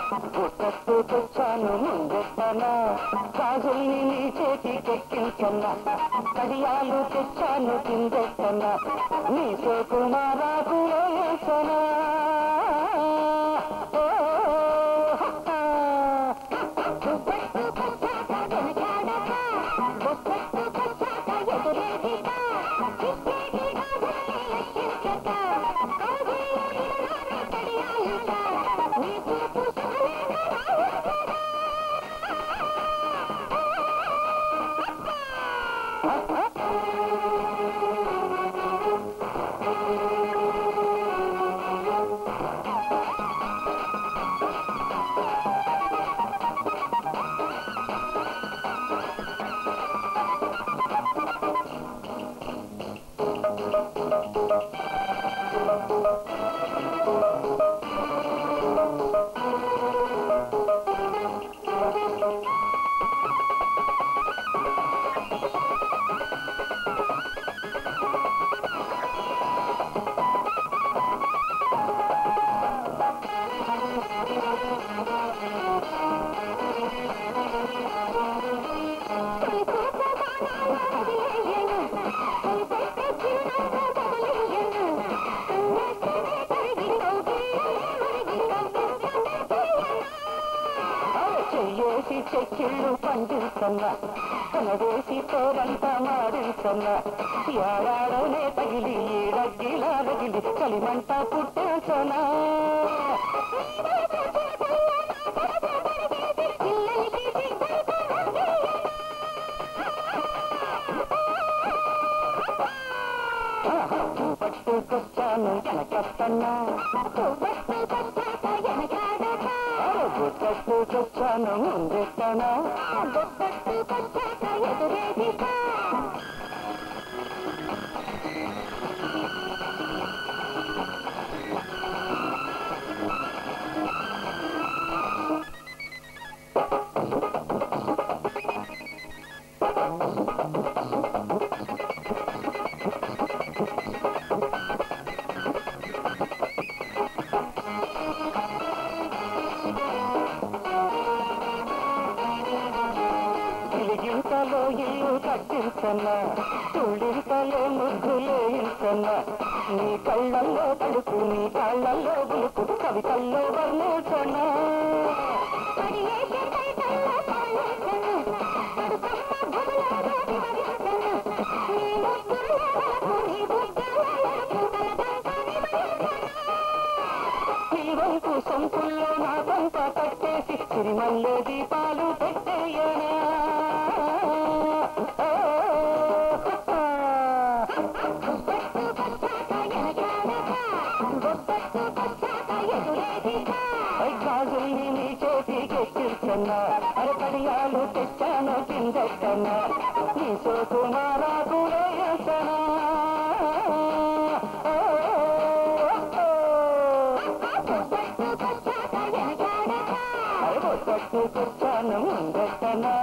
పుట్టొచ్చాను ముందెత్తన గాజుల్ని నీ చేతికెక్కించన్న కడియాలు తెచ్చాను కిందెత్తన నీ సోకుమారాకు వేసనా చెయ్యేసి చెక్కిళ్ళు పండిస్తున్న కనవేసి తోరంత మాడిస్తున్న ఏడాడోనే తగిలి ఏడగ్గిలా రగిలి కలిమంట పుట్టేసనా పట్టుకొచ్చాను కనకత్తన్నా పట్టుకొచ్చాను ముందెత్తనా గిలిగింతలో ఇల్లు కట్టించన్నా తుళ్ళింతలో ముగ్గులే ఇంచన్నా నీ కళ్ళల్లో తడుపు నీ కాళ్ళల్లో గులుపు కవితల్లో వర్ణించన్నా నీ వైపు సొంపుల్లో నా కొంత కట్టేసి సిరిమల్లే దీపాలు పెట్టేయనా గాజుల్ని నీ చేతికెక్కిస్తున్నా అరకడియాలు తెచ్చాను కిందెట్టన్నా నీ సోకుమారాకు వేసనా పట్టుకొచ్చాను ముందెట్టనా